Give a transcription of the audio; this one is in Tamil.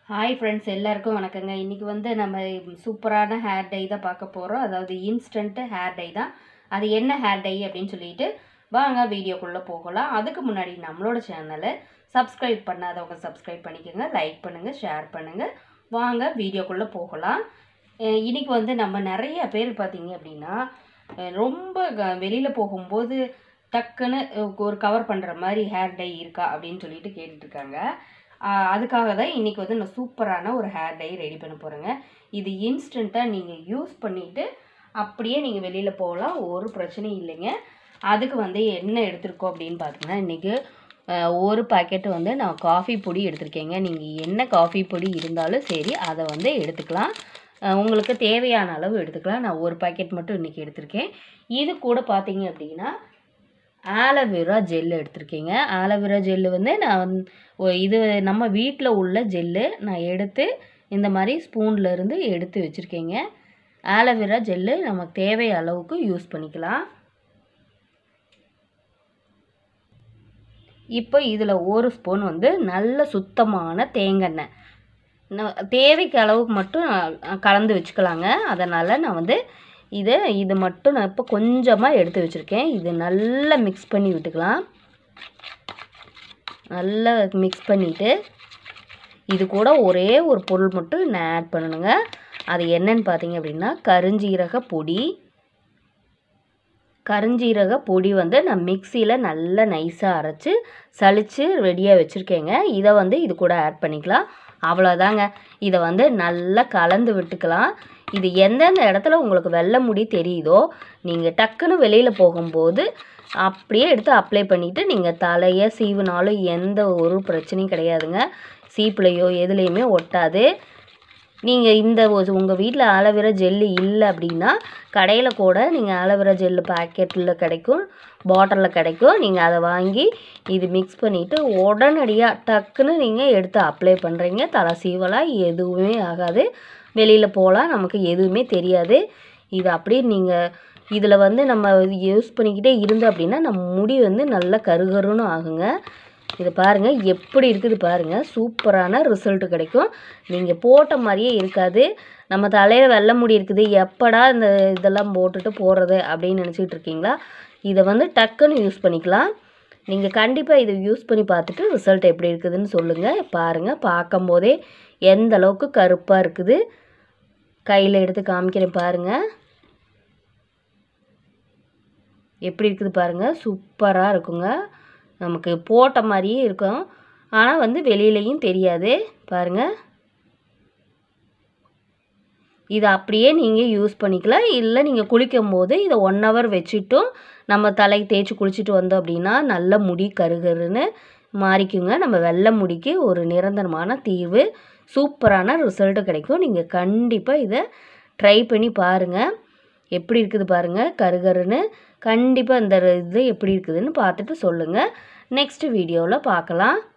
ஹாய் ஃப்ரெண்ட்ஸ் எல்லாருக்கும் வணக்கங்க இன்றைக்கி வந்து நம்ம சூப்பரான ஹேர் டை தான் பார்க்க போகிறோம் அதாவது இன்ஸ்டன்ட்டு ஹேர் டை தான் அது என்ன ஹேர் டை அப்படின்னு சொல்லிட்டு வாங்க வீடியோக்குள்ளே போகலாம் அதுக்கு முன்னாடி நம்மளோட சேனலை சப்ஸ்கிரைப் பண்ணாதவங்க சப்ஸ்கிரைப் பண்ணிக்கோங்க லைக் பண்ணுங்கள் ஷேர் பண்ணுங்கள் வாங்க வீடியோக்குள்ளே போகலாம் அஹ் இன்னைக்கு வந்து நம்ம நிறைய பேர் பார்த்தீங்க அப்படின்னா அஹ் ரொம்ப வெளியில் போகும்போது டக்குன்னு அஹ் ஒரு கவர் பண்ணுற மாதிரி ஹேர் டை இருக்கா அப்படின்னு சொல்லிட்டு கேட்டுட்ருக்காங்க அதுக்காக தான் இன்றைக்கி வந்து நான் சூப்பரான ஒரு ஹேர் டை ரெடி பண்ண போகிறேங்க இது இன்ஸ்டண்ட்டாக நீங்கள் யூஸ் பண்ணிவிட்டு அப்படியே நீங்கள் வெளியில் போகலாம் ஒரு பிரச்சனையும் இல்லைங்க அதுக்கு வந்து என்ன எடுத்திருக்கோம் அப்படின்னு பார்த்தீங்கன்னா இன்றைக்கி ஒரு பாக்கெட்டு வந்து நான் காஃபி பொடி எடுத்திருக்கேங்க நீங்கள் என்ன காஃபி பொடி இருந்தாலும் சரி அதை வந்து எடுத்துக்கலாம் அஹ் உங்களுக்கு தேவையான அளவு எடுத்துக்கலாம் நான் ஒரு பாக்கெட் மட்டும் இன்றைக்கி எடுத்திருக்கேன் இது கூட பார்த்தீங்க அப்படின்னா ஆலோவேரா ஜெல் எடுத்திருக்கேங்க ஆலோவேரா ஜெல்லு வந்து நான் வந்து ஒ- இது நம்ம வீட்டில் உள்ள ஜெல்லு நான் எடுத்து இந்த மாதிரி ஸ்பூன்ல இருந்து எடுத்து வச்சுருக்கேங்க ஆலோவேரா ஜெல்லு நமக்கு தேவை அளவுக்கு யூஸ் பண்ணிக்கலாம் இப்போ இதில் ஒரு ஸ்பூன் வந்து நல்ல சுத்தமான தேங்காய் ந- தேவைக்கு அளவுக்கு மட்டும் நான் கலந்து வச்சுக்கலாங்க அதனால் நான் வந்து இதை இது மட்டும் நான் இப்போ கொஞ்சமாக எடுத்து வச்சுருக்கேன் இது நல்லா மிக்ஸ் பண்ணி விட்டுக்கலாம் நல்லா மிக்ஸ் பண்ணிவிட்டு இது கூட ஒரே ஒரு பொருள் மட்டும் நான் ஆட் பண்ணணுங்க அது என்னன்னு பார்த்தீங்க அப்படின்னா கருஞ்சீரக பொடி கருஞ்சீரக பொடி வந்து நான் மிக்சியில் நல்லா நைஸாக அரைச்சி சலிச்சு ரெடியாக வச்சுருக்கேங்க இதை வந்து இது கூட ஆட் பண்ணிக்கலாம் அவ்வளோதாங்க இதை வந்து நல்லா கலந்து விட்டுக்கலாம் இது எந்தெந்த இடத்துல உங்களுக்கு வெள்ளை முடி தெரியுதோ நீங்கள் டக்குன்னு வெளியில் போகும்போது அப்படியே எடுத்து அப்ளை பண்ணிவிட்டு நீங்கள் தலையை சீவுனாலும் எந்த ஒரு பிரச்சனையும் கிடையாதுங்க சீப்புலையோ எதுலேயுமே ஒட்டாது நீங்கள் இந்த உங்கள் வீட்டில் ஆலோவேரா ஜெல்லு இல்லை அப்படின்னா கடையில் கூட நீங்கள் ஆலோவேரா ஜெல்லு பாக்கெட்டில் கிடைக்கும் பாட்டிலில் கிடைக்கும் நீங்கள் அதை வாங்கி இது மிக்ஸ் பண்ணிவிட்டு உடனடியாக டக்குன்னு நீங்கள் எடுத்து அப்ளை பண்ணுறீங்க தலை சீவலாம் எதுவுமே ஆகாது வெளியில் போகலாம் நமக்கு எதுவுமே தெரியாது இது அப்படியே நீங்கள் இதில் வந்து நம்ம யூஸ் பண்ணிக்கிட்டே இருந்தோம் அப்படின்னா நம்ம முடி வந்து நல்லா கருகருன்னு ஆகுங்க இது பாருங்கள் எப்படி இருக்குது பாருங்கள் சூப்பரான ரிசல்ட் கிடைக்கும் நீங்கள் போட்ட மாதிரியே இருக்காது நம்ம தலையில் வெள்ளை முடி இருக்குது எப்படா இந்த இதெல்லாம் போட்டுட்டு போடுறது அப்படின்னு நினச்சிக்கிட்டு இருக்கீங்களா இதை வந்து டக்குன்னு யூஸ் பண்ணிக்கலாம் நீங்கள் கண்டிப்பாக இதை யூஸ் பண்ணி பார்த்துட்டு ரிசல்ட் எப்படி இருக்குதுன்னு சொல்லுங்கள் பாருங்கள் பார்க்கும்போதே எந்த அளவுக்கு கருப்பாக இருக்குது கையில் எடுத்து காமிக்கிறேன் பாருங்கள் எப்படி இருக்குது பாருங்கள் சூப்பராக இருக்குங்க நமக்கு போட்ட மாதிரியே இருக்கும் ஆனால் வந்து வெளியிலையும் தெரியாது பாருங்கள் இதை அப்படியே நீங்கள் யூஸ் பண்ணிக்கலாம் இல்லை நீங்கள் குளிக்கும் போது இதை ஒன் ஹவர் வச்சுட்டும் நம்ம தலைக்கு தேய்ச்சி குளிச்சுட்டு வந்தோம் அப்படின்னா நல்ல முடி கருகருன்னு மாறிக்குங்க நம்ம வெள்ளை முடிக்கு ஒரு நிரந்தரமான தீர்வு சூப்பரான ரிசல்ட்டு கிடைக்கும் நீங்கள் கண்டிப்பாக இதை ட்ரை பண்ணி பாருங்கள் எப்படி இருக்குது பாருங்கள் கருகருன்னு கண்டிப்பாக இந்த இது எப்படி இருக்குதுன்னு பார்த்துட்டு சொல்லுங்கள் நெக்ஸ்ட் வீடியோவில் பார்க்கலாம்